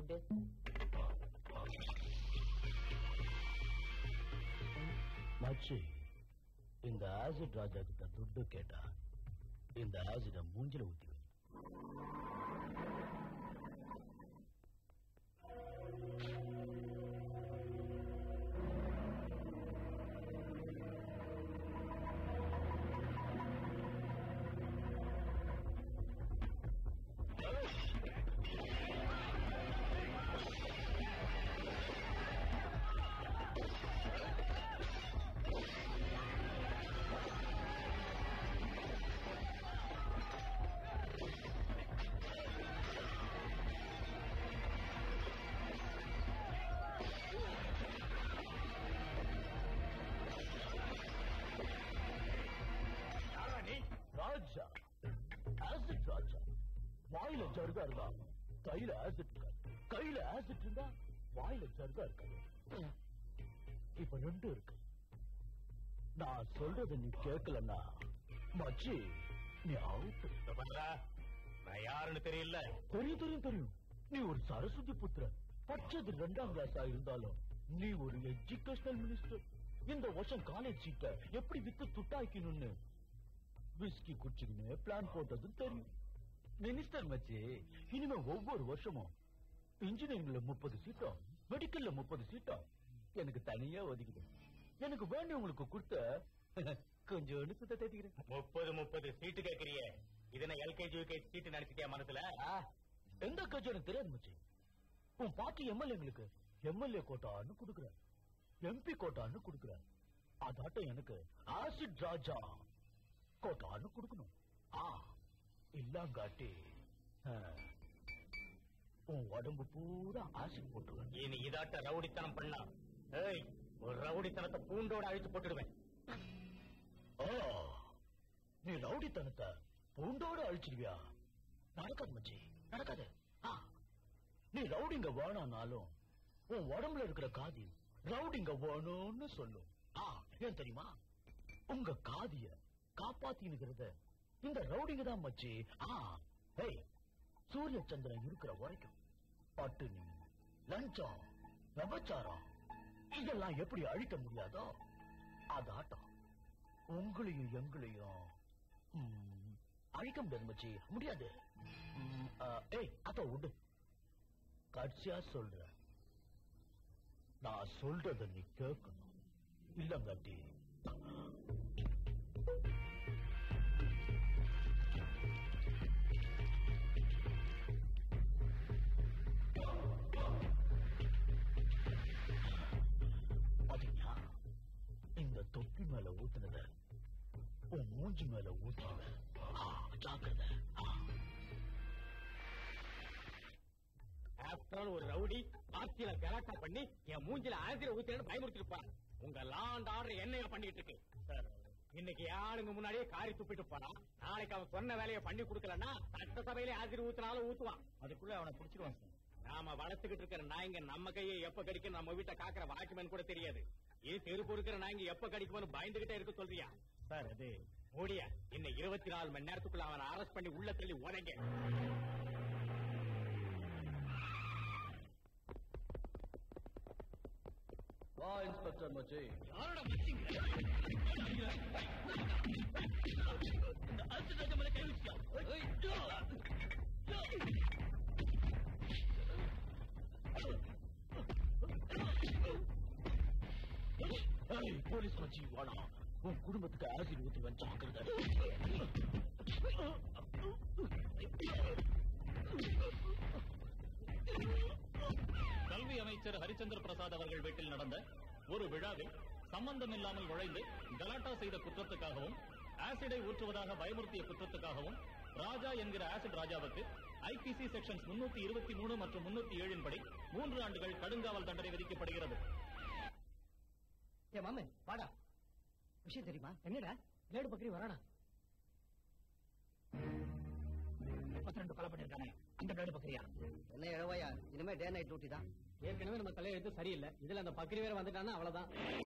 துட்டு மச்சி இந்த ஆசிட் ராஜா கிட்ட துட்டு கேட்டா இந்த ஆசிட மூஞ்சில ஊத்தி வை. ராஜா ஆசிட் ராஜா வாயில ஜர்கா இருந்தா கையில ஆசிட் இருக்காது கையில ஆசிட் இருந்தா வாயில ஜர்கா இருக்காது இப்ப ரெண்டும் இருக்கு நான் சொல்றத நீ கேட்கலன்னா மச்சி நீ அவுட் நான் யாருன்னு தெரியல தெரியும் தெரியும் தெரியும் நீ ஒரு சரஸ்வதி புத்திர பச்சது ரெண்டாம் கிளாஸா இருந்தாலும் நீ ஒரு எஜுகேஷனல் மினிஸ்டர் இந்த வருஷம் காலேஜ் சீட்டை எப்படி வித்து துட்டாய்க்கணும்னு விஸ்கி குடிச்சுக்கின்னு பிளான் போட்டதும் தெரியும் மினிஸ்டர் மச்சி இனிமே ஒவ்வொரு வருஷமும் இன்ஜினியரிங்ல முப்பது சீட்டும் மெடிக்கல்ல முப்பது சீட்டும் எனக்கு தனியா ஒதுக்குது எனக்கு வேண்டியவங்களுக்கு கொடுத்த கொஞ்சம் சுத்த தேத்திக்கிறேன் முப்பது முப்பது சீட்டு கேக்குறியே இது நான் எல்கேஜி யூகேஜி சீட்டு நினைச்சிட்டியா மனசுல ஆ, எந்த கட்சி எனக்கு தெரியாது மச்சி உன் பார்ட்டி எம்எல்ஏங்களுக்கு எம்எல்ஏ கோட்டான்னு குடுக்குற எம்பி கோட்டான்னு குடுக்குற அதாட்டம் எனக்கு ஆசிட் ராஜா கோட்டான்னு குடுக்கணும் ஆ இல்லாங்காட்டி ஆ, உன் உடம்பு பூரா ஆசிட் போட்டுருவேன் இனி இதாட்ட ரவுடித்தனம் பண்ணா ஏய் ஒரு ரவுடித்தனத்தை பூண்டோட அழிச்சு போட்டுடுவேன் ஓ நீ ரவுடித்தனத்தை பூண்டோட அழிச்சிருவியா நடக்காது மச்சி நடக்காது ஆ, நீ ரவுடிங்க வேணானாலும் உன் உடம்புல இருக்கிற காதி ரவுடிங்க வேணும்னு சொல்லும் ஆ ஏன் தெரியுமா உங்க காதிய காப்பாத்தினுக்கிறத இந்த ரவுடிங்க தான் மச்சி ஆ ஏய் சூரிய சந்திரன் இருக்கிற வரைக்கும் பட்டினி லஞ்சம் விபச்சாரம் இதெல்லாம் எப்படி அழிக்க முடியாதோ அதாட்டம் உங்களையும் எங்களையும் ம், அழிக்க முடியாது மச்சி முடியாது ம், ஆ, ஏய் அத விடு கட்சியா சொல்ற நான் சொல்றத நீ கேட்கணும் இல்லங்காட்டி பாத்தீங்களா இந்த தொப்பி மேல ஊத்துனத உன் மூஞ்சி மேல ஊத்துவேன் ஜாக்கிரதை ஆ. ஆஃப்டர் ஆல் ஒரு ரவுடி ஆட்சியில கலாட்டா பண்ணி என் மூஞ்சில ஆசிரியர் ஊத்தினு பயமுறுத்திருப்பான் உங்க லாண்ட் ஆர்டர் என்னைய பண்ணிட்டு இருக்கு சார் இன்னைக்கு ஆளுங்க முன்னாடியே காரி துப்பிட்டு போறான் நாளைக்கு அவன் சொன்ன வேலையை பண்ணி கொடுக்கலன்னா சட்டசபையில ஆசிரியர் ஊத்தினாலும் ஊத்துவான் அதுக்குள்ள அவனை பிடிச்சிருவான் சார் நாம வளர்த்துக்கிட்டு இருக்கிற நாய்ங்க நம்ம கையை எப்ப கடிக்கும் நம்ம வீட்டை காக்கிற வாட்ச்மேன் கூட தெரியாது இது செருப்பு இருக்கிற நாய்ங்க எப்ப கடிக்கும்னு பயந்துகிட்டே இருக்க சொல்றியா சார் அது ஓடியா இன்னும் இருபத்தி நாலு மணி நேரத்துக்குள்ள அவனை அரெஸ்ட் பண்ணி உள்ள தள்ளி உடைங்க வா இன்ஸ்பெக்டர் மச்சி யாரோட மச்சிங்க ஏய், போலீஸ் மச்சி வாடா உன் குடும்பத்துக்கு ஆசிட் ஊத்துவேன் ஜாக்கிரதை கல்வி அமைச்சர் ஹரிச்சந்திர பிரசாத் அவர்கள் வீட்டில் நடந்த ஒரு விழாவில் சம்பந்தம் இல்லாமல் நுழைந்து கலாட்டா செய்த குற்றத்துக்காகவும் ஆசிடை ஊற்றுவதாக பயமுறுத்திய குற்றத்துக்காகவும் ராஜா என்கிற ஆசிட் ராஜாவுக்கு ஐபிசி செக்ஷன்ஸ் முன்னூத்தி இருபத்தி மூணு மற்றும் முன்னூத்தி ஏழின் படி மூன்று ஆண்டுகள் கடுங்காவல் தண்டனை விதிக்கப்படுகிறது ஏ மாமன் வாடா விஷயம் தெரியுமா என்னடா லேடு பக்கரி வரானா முப்பத்தி ரெண்டு கொலை பண்ணிருக்கானே அந்த பிளேடு பக்கரியா என்ன இழவையா இனிமே டே நைட் டியூட்டி தான் ஏற்கனவே நம்ம தலையெழுத்து சரியில்லை இதுல அந்த பக்கரி வேற வந்துட்டான்னா அவ்வளவுதான்